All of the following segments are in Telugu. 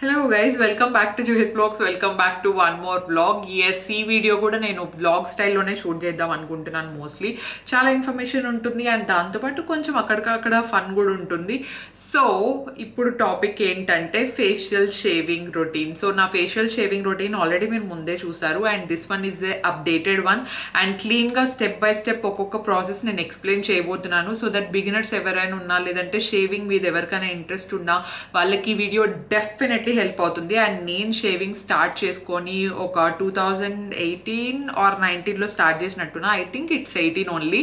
hello guys welcome back to Juhith vlogs welcome back to one more vlog yes ఈ వీడియో కూడా నేను బ్లాగ్ స్టైల్లోనే షూట్ చేద్దాం అనుకుంటున్నాను మోస్ట్లీ చాలా ఇన్ఫర్మేషన్ ఉంటుంది అండ్ దాంతోపాటు కొంచెం అక్కడికక్కడ ఫన్ కూడా ఉంటుంది సో ఇప్పుడు టాపిక్ ఏంటంటే ఫేషియల్ షేవింగ్ రొటీన్ సో నా ఫేషియల్ షేవింగ్ రొటీన్ ఆల్రెడీ మీరు ముందే చూసారు and this one is a updated one and క్లీన్గా స్టెప్ బై స్టెప్ ఒక్కొక్క ప్రాసెస్ నేను ఎక్స్ప్లెయిన్ చేయబోతున్నాను సో దట్ బిగినర్స్ ఎవరైనా ఉన్నా లేదంటే షేవింగ్ మీద ఎవరికైనా ఇంట్రెస్ట్ ఉన్నా వాళ్ళకి ఈ వీడియో డెఫినెట్లీ హెల్ప్ అవుతుంది అండ్ నేను షేవింగ్ స్టార్ట్ చేసుకొని ఒక టూ థౌజండ్ ఎయిటీన్ ఆర్ నైన్టీన్లో స్టార్ట్ చేసినట్టున్నా I think it's eighteen only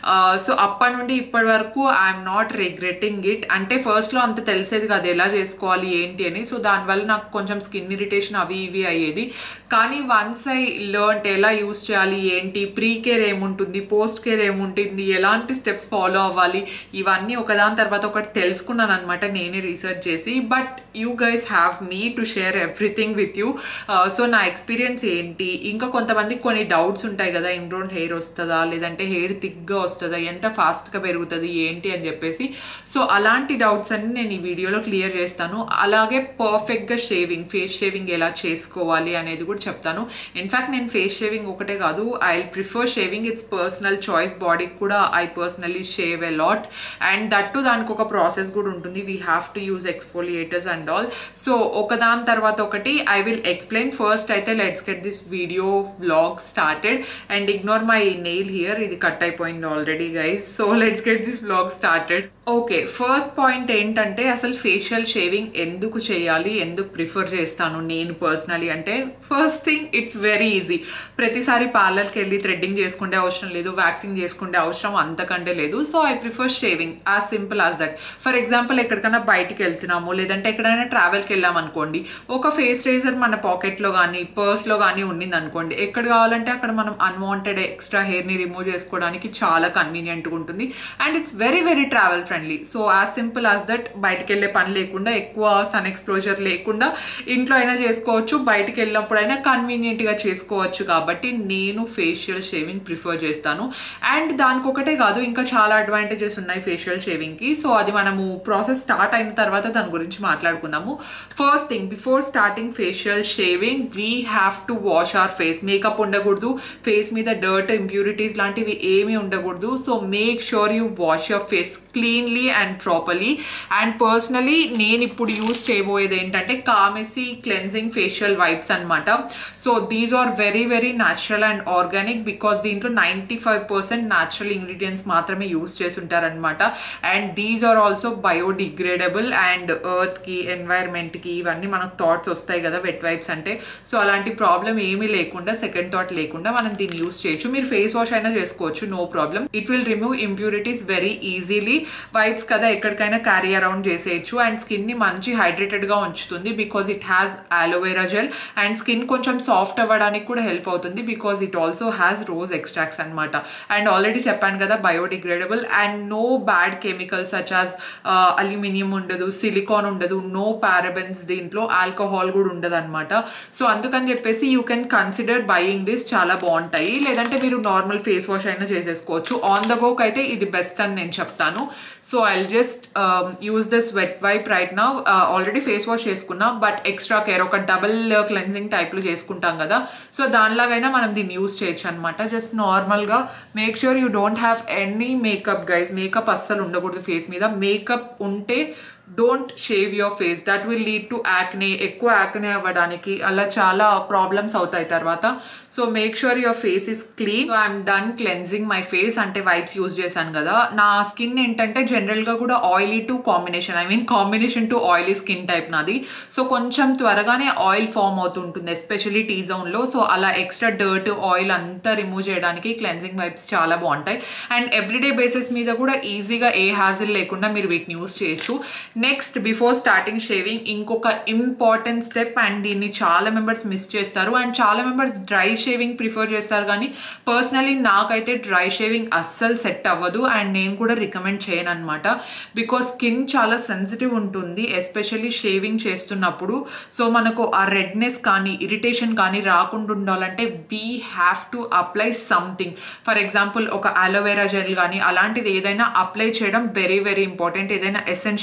so అప్పటి నుండి ఇప్పటి వరకు ఐఎమ్ నాట్ రిగ్రెటింగ్ ఇట్ అంటే ఫస్ట్లో అంత తెలిసేది కాదు ఎలా చేసుకోవాలి ఏంటి అని సో దానివల్ల నాకు కొంచెం స్కిన్ ఇరిటేషన్ అవి ఇవి అయ్యేది కానీ వన్స్ ఐ లర్న్ ఎలా యూస్ చేయాలి ఏంటి ప్రీ కేర్ ఏముంటుంది పోస్ట్ కేర్ ఏముంటుంది ఎలాంటి స్టెప్స్ ఫాలో అవ్వాలి ఇవన్నీ ఒకదాని తర్వాత ఒకటి తెలుసుకున్నాను అనమాట నేనే రీసెర్చ్ చేసి but you guys have me to share everything with you so నా ఎక్స్పీరియన్స్ ఏంటి ఇంకా కొంతమందికి కొన్ని డౌట్స్ ఉంటాయి కదా ఇండ్రోన్ హెయిర్ వస్తుందా లేదంటే హెయిర్ థిక్గా వస్తుందా ఎంత ఫాస్ట్గా పెరుగుతుంది ఏంటి అని చెప్పేసి సో అలాంటి డౌట్స్ అన్ని నేను ఈ వీడియోలో క్లియర్ చేస్తాను అలాగే పర్ఫెక్ట్గా షేవింగ్ ఫేస్ షేవింగ్ ఎలా చేసుకోవాలి అనేది కూడా చెప్తాను ఇన్ఫ్యాక్ట్ నేను ఫేస్ షేవింగ్ ఒకటే కాదు I prefer shaving it's personal choice బాడీకి కూడా I personally shave a lot and that to దానికి ఒక ప్రాసెస్ కూడా ఉంటుంది we have to use exfoliators and all so ఒకదాని తర్వాత ఒకటి ఐ విల్ ఎక్స్ప్లెయిన్ ఫస్ట్ అయితే let's get this video vlog started and ignore my nail here ఇది కట్ అయిపోయింది already guys so let's get this vlog started okay first point ఏంటంటే అసలు ఫేషియల్ షేవింగ్ ఎందుకు చేయాలి ఎందుకు ప్రిఫర్ చేస్తాను నేను పర్సనలీ అంటే first thing it's very easy ప్రతిసారి పార్లర్కి వెళ్ళి థ్రెడ్డింగ్ చేసుకుంటే అవసరం లేదు వ్యాక్సింగ్ చేసుకుంటే అవసరం అంతకంటే లేదు so I prefer shaving as simple as that for example ఎక్కడికైనా బయటికి వెళ్తున్నాము లేదంటే ఎక్కడైనా ట్రావెల్కి వెళ్ళాం అనుకోండి ఒక ఫేస్ రేజర్ మన పాకెట్లో కానీ పర్స్లో కానీ ఉండింది అనుకోండి ఎక్కడ కావాలంటే అక్కడ మనం అన్వాంటెడ్ ఎక్స్ట్రా హెయిర్ని రిమూవ్ చేసుకోవడానికి చాలా కన్వీనియంట్గా ఉంటుంది and it's very very travel friendly so as simple as that బయటకు వెళ్ళే పని లేకుండా ఎక్కువ సన్ ఎక్స్ప్లోజర్ లేకుండా ఇంట్లో అయినా చేసుకోవచ్చు బయటికి వెళ్ళినప్పుడైనా కన్వీనియంట్గా చేసుకోవచ్చు కాబట్టి నేను ఫేషియల్ షేవింగ్ ప్రిఫర్ చేస్తాను అండ్ దానికి ఒకటే కాదు ఇంకా చాలా అడ్వాంటేజెస్ ఉన్నాయి ఫేషియల్ షేవింగ్కి సో అది మనము ప్రాసెస్ స్టార్ట్ అయిన తర్వాత దాని గురించి మాట్లాడుకుందాము first thing before starting facial shaving we have to wash our face makeup ఉండకూడదు ఫేస్ మీద డర్ట్ ఇంప్యూరిటీస్ లాంటివి ఏమీ ఉండకూడదు so make sure you wash your face cleanly and properly and personally నేను ఇప్పుడు యూస్ చేయబోయేది ఏంటంటే కామెసీ క్లెన్జింగ్ ఫేషియల్ వైబ్స్ అనమాట so these are very very natural and organic because దీంట్లో ninety five percent natural ingredients మాత్రమే యూస్ చేసి ఉంటారనమాట and these are also biodegradable and ఎర్త్కి ఎన్వైర్న్మెంట్కి ఇవన్నీ మనకు థాట్స్ వస్తాయి కదా వెట్ వైబ్స్ అంటే సో అలాంటి ప్రాబ్లం ఏమీ లేకుండా సెకండ్ థాట్ లేకుండా మనం దీన్ని యూస్ చేయొచ్చు మీరు ఫేస్ వాష్ అయినా చేసుకోవచ్చు no problem it will remove impurities very easily wipes కదా ఎక్కడికైనా క్యారీ అరౌండ్ చేసేయచ్చు అండ్ స్కిన్ ని మంచి హైడ్రేటెడ్ గా ఉంచుతుంది because it has aloe vera gel and skin కొంచెం సాఫ్ట్ అవ్వడానికి కూడా హెల్ప్ అవుతుంది because it also has rose extracts అనమాట అండ్ ఆల్రెడీ చెప్పాను కదా biodegradable and no bad chemicals such as aluminium ఉండదు సిలికాన్ ఉండదు నో పారబెన్స్ దీంట్లో ఆల్కహాల్ కూడా ఉండదు అనమాట సో అందుకని చెప్పేసి you can consider buying this చాలా బాగుంటాయి లేదంటే మీరు నార్మల్ ఫేస్ వాష్ అయినా చేసేసుకోవచ్చు ఆన్ ద గోక్ అయితే ఇది బెస్ట్ అని నేను చెప్తాను so I just use this wet wipe right నా ఆల్రెడీ ఫేస్ వాష్ చేసుకున్నా బట్ ఎక్స్ట్రా కేర్ ఒక డబుల్ క్లెన్జింగ్ టైప్లో చేసుకుంటాం కదా సో దానిలాగైనా మనం దీన్ని యూస్ చేయొచ్చు అనమాట జస్ట్ నార్మల్గా make sure you don't have any makeup guys makeup అస్సలు ఉండకూడదు ఫేస్ మీద మేకప్ ఉంటే don't shave your face that will lead to acne ఎక్కువ యాక్నే అవ్వడానికి అలా చాలా ప్రాబ్లమ్స్ అవుతాయి తర్వాత so make sure your face is clean so I'm done cleansing my face అంటే వైప్స్ యూజ్ చేశాను కదా నా స్కిన్ ఏంటంటే జనరల్గా కూడా oily to combination I mean combination to oily skin type నాది సో కొంచెం త్వరగానే ఆయిల్ ఫామ్ అవుతుంటుంది ఎస్పెషల్లీ టీ జోన్లో సో అలా ఎక్స్ట్రా డర్ట్ ఆయిల్ అంతా రిమూవ్ చేయడానికి క్లెన్జింగ్ వైప్స్ చాలా బాగుంటాయి అండ్ ఎవ్రీడే బేసిస్ మీద కూడా ఈజీగా ఏ హ్యాజిల్ లేకుండా మీరు వీటిని యూస్ చేయొచ్చు నెక్స్ట్ బిఫోర్ స్టార్టింగ్ షేవింగ్ ఇంకొక ఇంపార్టెంట్ స్టెప్ అండ్ దీన్ని చాలా మెంబర్స్ మిస్ చేస్తారు అండ్ చాలా మెంబర్స్ డ్రై షేవింగ్ ప్రిఫర్ చేస్తారు కానీ పర్సనలీ నాకైతే డ్రై షేవింగ్ అస్సలు సెట్ అవ్వదు అండ్ నేను కూడా రికమెండ్ చేయను అనమాట బికాస్ స్కిన్ చాలా సెన్సిటివ్ ఉంటుంది ఎస్పెషల్లీ షేవింగ్ చేస్తున్నప్పుడు సో మనకు ఆ రెడ్నెస్ కానీ ఇరిటేషన్ కానీ రాకుండా ఉండాలంటే we have to apply something for example ఒక అలోవెరా జెల్ కానీ అలాంటిది ఏదైనా అప్లై చేయడం వెరీ వెరీ ఇంపార్టెంట్ ఏదైనా ఎసెన్షియల్ ఆయిల్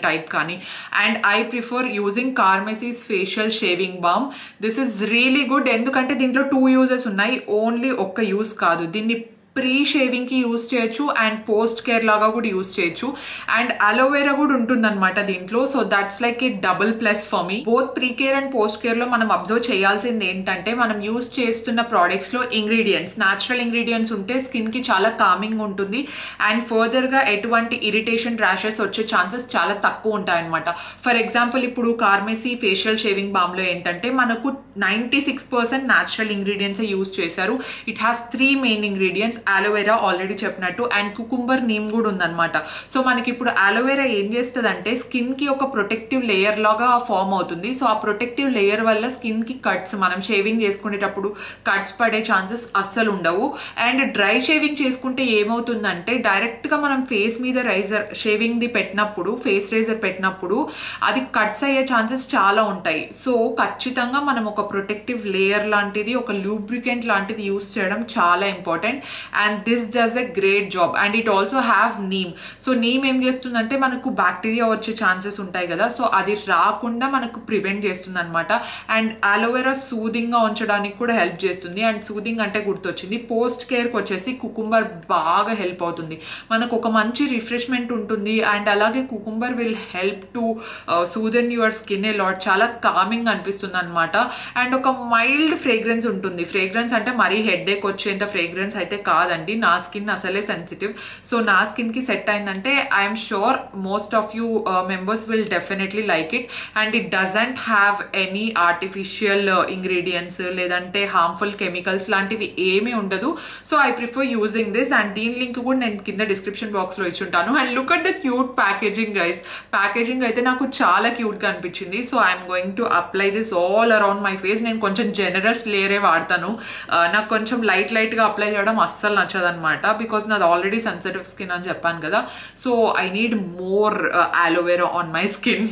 టైప్ కానీ and I prefer using Carmesi's facial shaving balm this is really good ఎందుకంటే దీంట్లో టూ యూజెస్ ఉన్నాయి ఓన్లీ ఒక్క యూజ్ కాదు దీన్ని ప్రీ షేవింగ్కి యూస్ చేయొచ్చు అండ్ పోస్ట్ కేర్ లాగా కూడా యూస్ చేయొచ్చు అండ్ అలోవెరా కూడా ఉంటుందన్నమాట దీంట్లో so that's like a double plus for me both pre care and post కేర్లో మనం అబ్జర్వ్ చేయాల్సింది ఏంటంటే మనం యూస్ చేస్తున్న ప్రోడక్ట్స్లో ఇంగ్రీడియంట్స్ న్యాచురల్ ఇంగ్రీడియంట్స్ ఉంటే స్కిన్కి చాలా కామింగ్ ఉంటుంది అండ్ ఫర్దర్గా ఎటువంటి ఇరిటేషన్ ర్యాషెస్ వచ్చే ఛాన్సెస్ చాలా తక్కువ ఉంటాయన్నమాట ఫర్ ఎగ్జాంపుల్ ఇప్పుడు కార్మెసీ ఫేషియల్ షేవింగ్ బామ్లో ఏంటంటే మనకు ninety six percent natural ingredients use చేశారు it has three main ingredients aloe vera already చెప్పినట్టు అండ్ కుకుంబర్ నీమ్ కూడా ఉందన్నమాట సో మనకి ఇప్పుడు అలోవెరా ఏం చేస్తుంది అంటే స్కిన్ కి ఒక ప్రొటెక్టివ్ లేయర్ లాగా ఫామ్ అవుతుంది సో ఆ ప్రొటెక్టివ్ లేయర్ వల్ల స్కిన్ కి కట్స్ మనం షేవింగ్ చేసుకునేటప్పుడు కట్స్ పడే ఛాన్సెస్ అస్సలు ఉండవు అండ్ డ్రై షేవింగ్ చేసుకుంటే ఏమవుతుందంటే డైరెక్ట్ గా మనం ఫేస్ మీద రైజర్ షేవింగ్ ది పెట్టినప్పుడు ఫేస్ రైజర్ పెట్టినప్పుడు అది కట్స్ అయ్యే ఛాన్సెస్ చాలా ఉంటాయి సో ఖచ్చితంగా మనం ఒక ప్రొటెక్టివ్ లేయర్ లాంటిది ఒక లూబ్రికెంట్ లాంటిది యూస్ చేయడం చాలా important and this does a great job and it also have neem so neem ఏం చేస్తుందంటే మనకు బ్యాక్టీరియా వచ్చే ఛాన్సెస్ ఉంటాయి కదా సో అది రాకుండా మనకు ప్రివెంట్ చేస్తుంది అనమాట అండ్ అలోవెరా సూదింగ్ గా ఉంచడానికి కూడా హెల్ప్ చేస్తుంది అండ్ సూదింగ్ అంటే గుర్తొచ్చింది పోస్ట్ కేర్కి వచ్చేసి కుకుంబర్ బాగా హెల్ప్ అవుతుంది మనకు ఒక మంచి రిఫ్రెష్మెంట్ ఉంటుంది అండ్ అలాగే cucumber will help to soothen your skin a lot చాలా కామింగ్ అనిపిస్తుంది అనమాట అండ్ ఒక మైల్డ్ ఫ్రేగ్రెన్స్ ఉంటుంది ఫ్రేగ్రెన్స్ అంటే మరీ హెడ్ ఏక్ వచ్చేంత ఫ్రేగ్రెన్స్ అయితే కాదండి నా స్కిన్ అసలే సెన్సిటివ్ సో నా స్కిన్ కి సెట్ అయిందంటే I'm sure most of you members will definitely like it and it doesn't have any artificial ingredients లేదంటే హార్మ్ఫుల్ కెమికల్స్ లాంటివి ఏమీ ఉండదు so I prefer using this and దీని లింక్ కూడా నేను కింద డిస్క్రిప్షన్ బాక్స్ లో ఇచ్చుంటాను and look at the cute packaging guys packaging అయితే నాకు చాలా క్యూట్ గా అనిపించింది so I'm going to apply this all around my face నేను కొంచెం జెనరస్ లేయరే వాడతాను నాకు కొంచెం లైట్ లైట్ గా అప్లై చేయడం అస్సలు నచ్చదు అనమాట బికాస్ నాది ఆల్రెడీ సెన్సిటివ్ స్కిన్ అని చెప్పాను కదా so I need more aloe vera on my skin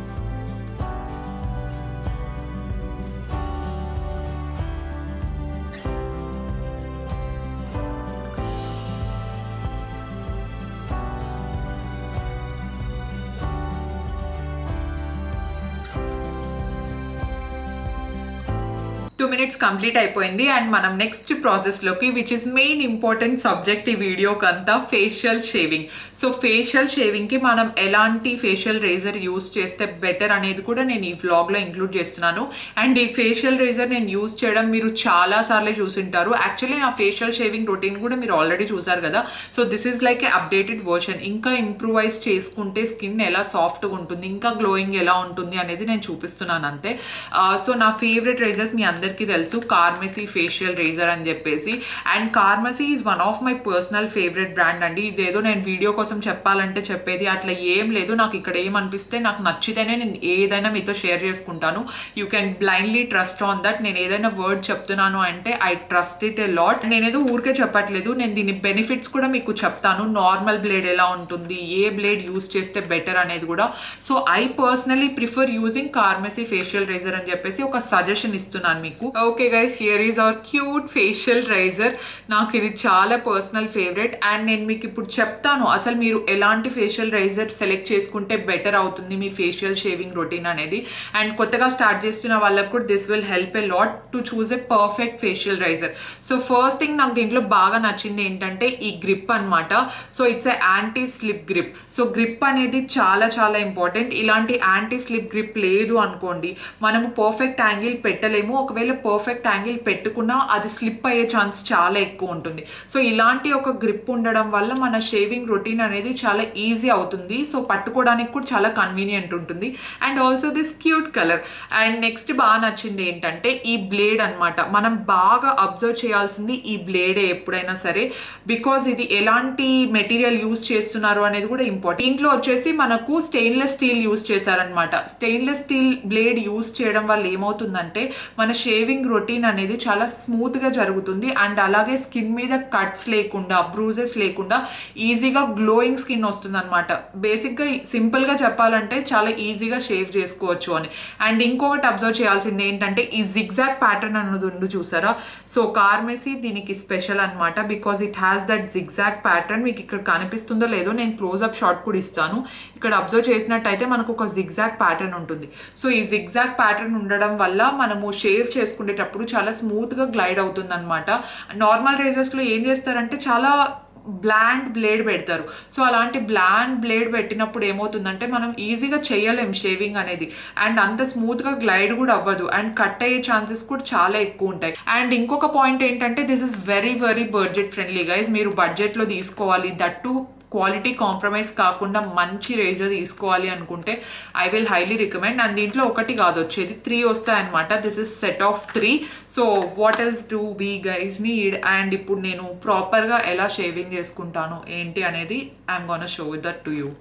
two minutes complete అయిపోయింది అండ్ మనం నెక్స్ట్ ప్రాసెస్లోకి which is main important subject ఈ వీడియోకి అంతా ఫేషియల్ షేవింగ్ సో ఫేషియల్ షేవింగ్కి మనం ఎలాంటి ఫేషియల్ రేజర్ యూస్ చేస్తే బెటర్ అనేది కూడా నేను ఈ వ్లాగ్లో ఇంక్లూడ్ చేస్తున్నాను అండ్ ఈ ఫేషియల్ రేజర్ నేను యూస్ చేయడం మీరు చాలా సార్లు చూసింటారు యాక్చువల్లీ నా ఫేషియల్ షేవింగ్ రొటీన్ కూడా మీరు ఆల్రెడీ చూసారు కదా so this is like a updated version ఇంకా ఇంప్రూవైజ్ చేసుకుంటే స్కిన్ ఎలా సాఫ్ట్గా ఉంటుంది ఇంకా గ్లోయింగ్ ఎలా ఉంటుంది అనేది నేను చూపిస్తున్నాను అంతే సో నా ఫేవరెట్ రేజర్స్ మీ అందరికీ తెలుసు కార్మెసీ ఫేషియల్ రేజర్ అని చెప్పేసి and Carmesi is one of my personal favourite brand అండి ఇదేదో నేను వీడియో కోసం చెప్పాలంటే చెప్పేది అట్లా ఏం లేదు నాకు ఇక్కడ ఏమనిపిస్తే నాకు నచ్చితేనే నేను ఏదైనా మీతో షేర్ చేసుకుంటాను you can blindly trust on that నేను ఏదైనా వర్డ్ చెప్తున్నాను అంటే I trust it a lot నేనేదో ఊరికే చెప్పట్లేదు నేను దీని బెనిఫిట్స్ కూడా మీకు చెప్తాను నార్మల్ బ్లేడ్ ఎలా ఉంటుంది ఏ బ్లేడ్ యూస్ చేస్తే బెటర్ అనేది కూడా so I personally prefer using Carmesi facial razor అని చెప్పేసి ఒక సజెషన్ ఇస్తున్నాను మీకు okay guys here is our cute facial razor నాకు ఇది చాలా పర్సనల్ ఫేవరెట్ అండ్ నేను మీకు ఇప్పుడు చెప్తాను అసలు మీరు ఎలాంటి ఫేషియల్ రైజర్ సెలెక్ట్ చేసుకుంటే బెటర్ అవుతుంది మీ ఫేషియల్ షేవింగ్ రొటీన్ అనేది అండ్ కొత్తగా స్టార్ట్ చేస్తున్న వాళ్ళకు కూడా this will help a lot to choose a perfect facial razor so first thing నాకు దీంట్లో బాగా నచ్చింది ఏంటంటే ఈ గ్రిప్ అనమాట so it's a anti slip grip so grip అనేది చాలా చాలా ఇంపార్టెంట్ ఇలాంటి యాంటీ స్లిప్ గ్రిప్ లేదు అనుకోండి మనము పర్ఫెక్ట్ యాంగిల్ పెట్టలేము ఒకవేళ పర్ఫెక్ట్ యాంగిల్ పెట్టుకున్నా అది స్లిప్ అయ్యే ఛాన్స్ చాలా ఎక్కువ ఉంటుంది సో ఇలాంటి ఒక గ్రిప్ ఉండడం వల్ల మన షేవింగ్ రొటీన్ అనేది చాలా ఈజీ అవుతుంది సో పట్టుకోవడానికి కూడా చాలా కన్వీనియంట్ ఉంటుంది and also this cute colour and next బాగా నచ్చింది ఏంటంటే ఈ బ్లేడ్ అనమాట మనం బాగా అబ్జర్వ్ చేయాల్సింది ఈ బ్లేడే ఎప్పుడైనా సరే బికాజ్ ఇది ఎలాంటి మెటీరియల్ యూస్ చేస్తున్నారు అనేది కూడా ఇంపార్టెంట్ దీంట్లో వచ్చేసి మనకు స్టెయిన్లెస్ స్టీల్ యూస్ చేశారనమాట స్టెయిన్లెస్ స్టీల్ బ్లేడ్ యూస్ చేయడం వల్ల ఏమవుతుందంటే మన షే షేవింగ్ రొటీన్ అనేది చాలా స్మూత్గా జరుగుతుంది అండ్ అలాగే స్కిన్ మీద కట్స్ లేకుండా బ్రూజెస్ లేకుండా ఈజీగా గ్లోయింగ్ స్కిన్ వస్తుంది అనమాట బేసిక్గా సింపుల్గా చెప్పాలంటే చాలా ఈజీగా షేవ్ చేసుకోవచ్చు అని అండ్ ఇంకొకటి అబ్జర్వ్ చేయాల్సింది ఏంటంటే ఈ జిగ్జాగ్ ప్యాటర్న్ అన్నది ఉంది చూసారా సో కార్మెసీ దీనికి స్పెషల్ అనమాట because it has that zigzag pattern మీకు ఇక్కడ కనిపిస్తుందో లేదో నేను క్లోజ్అప్ షాట్ కూడా ఇస్తాను ఇక్కడ అబ్జర్వ్ చేసినట్టయితే మనకు ఒక జిగ్జాగ్ ప్యాటర్న్ ఉంటుంది సో ఈ జిగ్జాగ్ ప్యాటర్న్ ఉండడం వల్ల మనము షేవ్ చేసుకునేటప్పుడు చాలా స్మూత్గా గ్లైడ్ అవుతుంది అనమాట నార్మల్ రేజర్స్లో ఏం చేస్తారంటే చాలా బ్లాండ్ బ్లేడ్ పెడతారు సో అలాంటి బ్లాండ్ బ్లేడ్ పెట్టినప్పుడు ఏమవుతుందంటే మనం ఈజీగా చేయలేం షేవింగ్ అనేది అండ్ అంత స్మూత్గా గ్లైడ్ కూడా అవ్వదు అండ్ కట్ అయ్యే ఛాన్సెస్ కూడా చాలా ఎక్కువ ఉంటాయి అండ్ ఇంకొక పాయింట్ ఏంటంటే this is very very budget friendly guys మీరు బడ్జెట్లో తీసుకోవాలి దట్టు క్వాలిటీ కాంప్రమైజ్ కాకుండా మంచి రేజర్ తీసుకోవాలి అనుకుంటే I will highly recommend and దీంట్లో ఒకటి కాదు వచ్చేది త్రీ వస్తాయన్నమాట this is set of three so what else do we guys need and ఇప్పుడు నేను ప్రాపర్గా ఎలా షేవింగ్ చేసుకుంటాను ఏంటి అనేది I'm gonna show that to you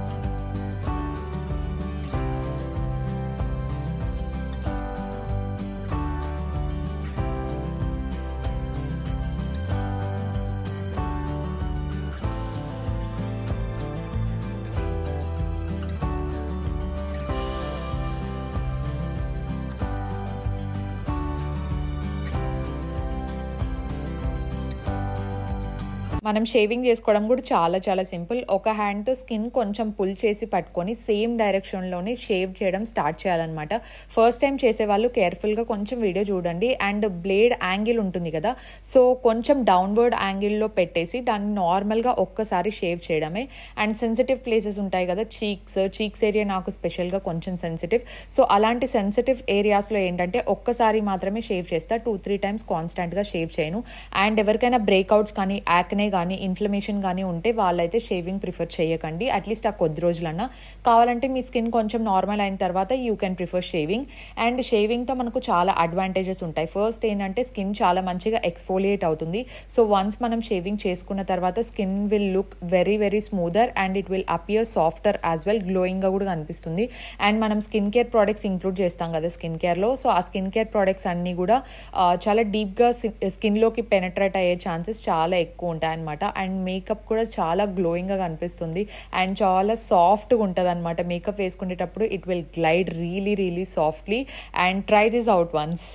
మనం షేవింగ్ చేసుకోవడం కూడా చాలా చాలా సింపుల్ ఒక హ్యాండ్తో స్కిన్ కొంచెం పుల్ చేసి పట్టుకొని సేమ్ డైరెక్షన్లోనే షేవ్ చేయడం స్టార్ట్ చేయాలన్నమాట ఫస్ట్ టైం చేసే వాళ్ళు కేర్ఫుల్గా కొంచెం వీడియో చూడండి అండ్ బ్లేడ్ యాంగిల్ ఉంటుంది కదా సో కొంచెం డౌన్వర్డ్ యాంగిల్లో పెట్టేసి దాన్ని నార్మల్గా ఒక్కసారి షేవ్ చేయడమే అండ్ సెన్సిటివ్ ప్లేసెస్ ఉంటాయి కదా చీక్స్ చీక్స్ ఏరియా నాకు స్పెషల్గా కొంచెం సెన్సిటివ్ సో అలాంటి సెన్సిటివ్ ఏరియాస్లో ఏంటంటే ఒక్కసారి మాత్రమే షేవ్ చేస్తా టూ త్రీ టైమ్స్ కాన్స్టెంట్గా షేవ్ చేయను అండ్ ఎవరికైనా బ్రేక్అవుట్స్ కానీ యాక్నే కానీ ఇన్ఫ్లమేషన్ కానీ ఉంటే వాళ్ళైతే షేవింగ్ ప్రిఫర్ చేయకండి అట్లీస్ట్ ఆ కొద్ది రోజులన్నా కావాలంటే మీ స్కిన్ కొంచెం నార్మల్ అయిన తర్వాత you can prefer shaving and షేవింగ్తో మనకు చాలా అడ్వాంటేజెస్ ఉంటాయి ఫస్ట్ ఏంటంటే స్కిన్ చాలా మంచిగా ఎక్స్ఫోలియేట్ అవుతుంది సో వన్స్ మనం షేవింగ్ చేసుకున్న తర్వాత skin will look very very smoother and it will appear softer as well గ్లోయింగ్గా కూడా కనిపిస్తుంది అండ్ మనం స్కిన్ కేర్ ప్రోడక్ట్స్ ఇంక్లూడ్ చేస్తాం కదా స్కిన్ కేర్లో సో ఆ స్కిన్ కేర్ ప్రోడక్ట్స్ అన్నీ కూడా చాలా డీప్గా స్కిన్లోకి పెనట్రేట్ అయ్యే ఛాన్సెస్ చాలా ఎక్కువ ఉంటాయి అనమాట అండ్ మేకప్ కూడా చాలా గ్లోయింగ్గా కనిపిస్తుంది అండ్ చాలా సాఫ్ట్గా ఉంటుంది అనమాట మేకప్ వేసుకునేటప్పుడు it will glide really really softly and try this out once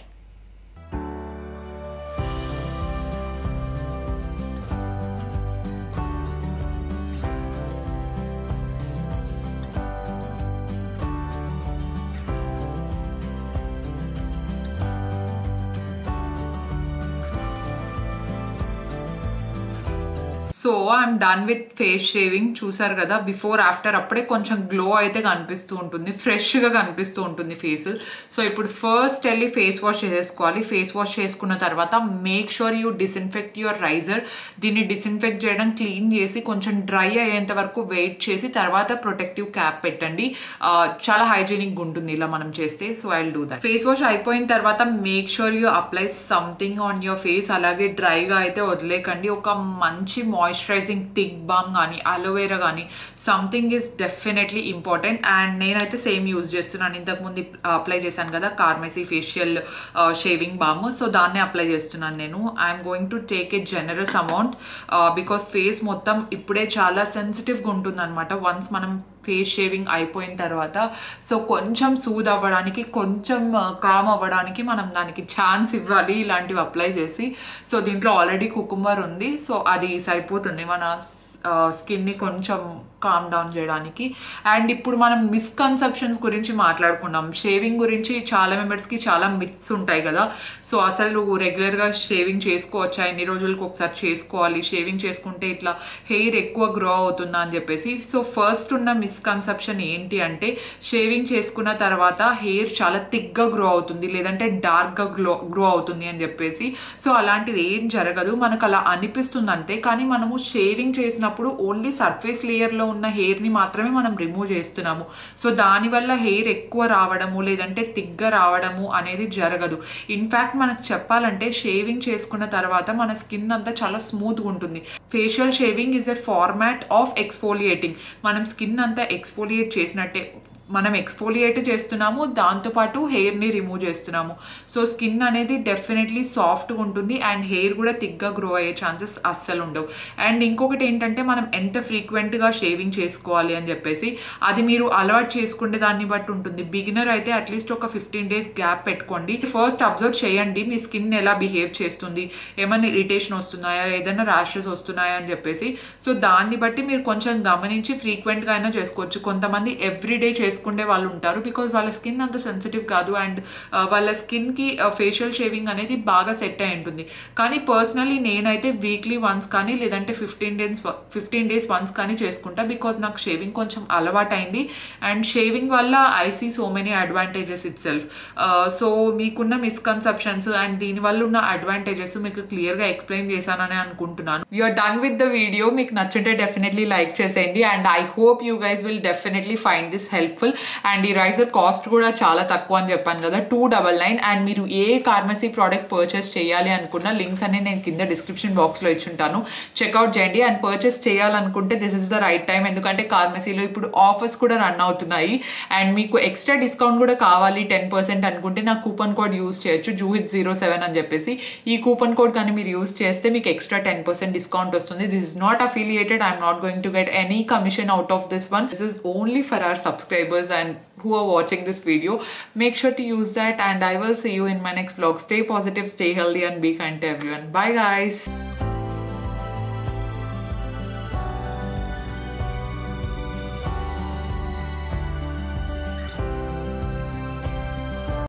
so I'm done with face shaving చూసారు కదా బిఫోర్ ఆఫ్టర్ అప్పుడే కొంచెం గ్లో అయితే కనిపిస్తూ ఉంటుంది ఫ్రెష్గా కనిపిస్తూ ఉంటుంది ఫేస్ సో ఇప్పుడు ఫస్ట్ వెళ్ళి ఫేస్ వాష్ చేసుకోవాలి ఫేస్ వాష్ చేసుకున్న తర్వాత make sure you disinfect your razor దీన్ని డిస్ఇన్ఫెక్ట్ చేయడం క్లీన్ చేసి కొంచెం డ్రై అయ్యేంత వరకు వెయిట్ చేసి తర్వాత ప్రొటెక్టివ్ క్యాప్ పెట్టండి చాలా హైజీనిక్ ఉంటుంది ఇలా మనం చేస్తే so I do that face wash అయిపోయిన తర్వాత make sure you apply something on your face అలాగే డ్రైగా అయితే వదిలేకండి ఒక మంచి మాయిశ్చరైజింగ్ టిక్ బామ్ కానీ అలోవేరా కానీ something is definitely important and నేనైతే సేమ్ యూజ్ చేస్తున్నాను ఇంతకుముందు అప్లై చేశాను కదా Carmesi facial shaving balm so దాన్నే అప్లై చేస్తున్నాను నేను I'm going to take a generous amount because face మొత్తం ఇప్పుడే చాలా సెన్సిటివ్గా ఉంటుంది అనమాట వన్స్ మనం ఫేస్ షేవింగ్ అయిపోయిన తర్వాత సో కొంచెం సూద్ అవ్వడానికి కొంచెం కామ్ అవ్వడానికి మనం దానికి ఛాన్స్ ఇవ్వాలి ఇలాంటివి అప్లై చేసి సో దీంట్లో ఆల్రెడీ కుకుంబర్ ఉంది సో అది సరిపోతుంది మన స్కిన్ని కొంచెం కామ్ డౌన్ చేయడానికి అండ్ ఇప్పుడు మనం మిస్కన్సెప్షన్స్ గురించి మాట్లాడుకున్నాం షేవింగ్ గురించి చాలా మెంబర్స్కి చాలా మిత్స్ ఉంటాయి కదా సో అసలు రెగ్యులర్గా షేవింగ్ చేసుకోవచ్చా ఎన్ని రోజులకు ఒకసారి చేసుకోవాలి షేవింగ్ చేసుకుంటే ఇట్లా హెయిర్ ఎక్కువ గ్రో అవుతుందా అని చెప్పేసి సో ఫస్ట్ ఉన్న మిస్కన్సెప్షన్ ఏంటి అంటే షేవింగ్ చేసుకున్న తర్వాత హెయిర్ చాలా థిక్గా గ్రో అవుతుంది లేదంటే డార్క్గా గ్లో గ్రో అవుతుంది అని చెప్పేసి సో అలాంటిది ఏం జరగదు మనకు అలా అనిపిస్తుంది అంతే కానీ మనము షేవింగ్ చేసినప్పుడు ఓన్లీ సర్ఫేస్ లేయర్లో ఉన్న హెయిర్ని మాత్రమే మనం రిమూవ్ చేస్తున్నాము సో దానివల్ల హెయిర్ ఎక్కువ రావడము లేదంటే థిక్గా రావడము అనేది జరగదు ఇన్ఫ్యాక్ట్ మనకు చెప్పాలంటే షేవింగ్ చేసుకున్న తర్వాత మన స్కిన్ అంతా చాలా స్మూత్గా ఉంటుంది facial shaving is a format of exfoliating మనం స్కిన్ అంతా ఎక్స్ఫోలియేట్ చేసినట్టే మనం ఎక్స్ఫోలియేట్ చేస్తున్నాము దాంతోపాటు హెయిర్ని రిమూవ్ చేస్తున్నాము సో స్కిన్ అనేది డెఫినెట్లీ సాఫ్ట్గా ఉంటుంది అండ్ హెయిర్ కూడా థిక్గా గ్రో అయ్యే ఛాన్సెస్ అస్సలు ఉండవు అండ్ ఇంకొకటి ఏంటంటే మనం ఎంత ఫ్రీక్వెంట్గా షేవింగ్ చేసుకోవాలి అని చెప్పేసి అది మీరు అలవాటు చేసుకునే దాన్ని బట్టి ఉంటుంది బిగినర్ అయితే అట్లీస్ట్ ఒక ఫిఫ్టీన్ డేస్ గ్యాప్ పెట్టుకోండి ఫస్ట్ అబ్జర్వ్ చేయండి మీ స్కిన్ ఎలా బిహేవ్ చేస్తుంది ఏమైనా ఇరిటేషన్ వస్తున్నాయా ఏదైనా ర్యాషెస్ వస్తున్నాయా అని చెప్పేసి సో దాన్ని బట్టి మీరు కొంచెం గమనించి ఫ్రీక్వెంట్గా అయినా చేసుకోవచ్చు కొంతమంది ఎవ్రీడే చేసుకునే వాళ్ళు ఉంటారు బికాజ్ వాళ్ళ స్కిన్ అంత సెన్సిటివ్ కాదు అండ్ వాళ్ళ స్కిన్కి ఫేషియల్ షేవింగ్ అనేది బాగా సెట్ అయి ఉంటుంది కానీ పర్సనలీ నేనైతే వీక్లీ వన్స్ కానీ లేదంటే fifteen days fifteen days once కానీ చేసుకుంటా బికాజ్ నాకు షేవింగ్ కొంచెం అలవాటైంది అండ్ షేవింగ్ వల్ల I see so many advantages itself so మీకున్న మిస్కన్సెప్షన్స్ అండ్ దీనివల్ల ఉన్న అడ్వాంటేజెస్ మీకు క్లియర్గా ఎక్స్ప్లెయిన్ చేశానని అనుకుంటున్నాను you're done with the video మీకు నచ్చుంటే డెఫినెట్లీ లైక్ చేసేయండి and I hope you guys will definitely find this helpful and ఈ రైజర్ కాస్ట్ కూడా చాలా తక్కువ అని చెప్పాను కదా టూ డబల్ నైన్ అండ్ మీరు ఏ ఫార్మసీ ప్రోడక్ట్ పర్చేస్ చేయాలి అనుకున్న లింక్స్ అన్ని నేను కింద డిస్క్రిప్షన్ బాక్స్లో ఇచ్చుంటాను చెక్అవుట్ చేయండి అండ్ పర్చేస్ చేయాలనుకుంటే this is the right time ఎందుకంటే ఫార్మసీలో ఇప్పుడు ఆఫర్స్ కూడా రన్ అవుతున్నాయి అండ్ మీకు ఎక్స్ట్రా డిస్కౌంట్ కూడా కావాలి టెన్ పర్సెంట్ అనుకుంటే నా కూపన్ కోడ్ యూస్ చేయొచ్చు జూహిత్ జీరో సెవెన్ అని చెప్పేసి ఈ కూపన్ కోడ్ కానీ మీరు యూస్ చేస్తే మీకు ఎక్స్ట్రా టెన్ పర్సెంట్ డిస్కౌంట్ వస్తుంది this is not affiliated I'm not going to get any commission out of this one this is only for our subscribers and who are watching this video make sure to use that and i will see you in my next vlog stay positive stay healthy and be kind to everyone bye guys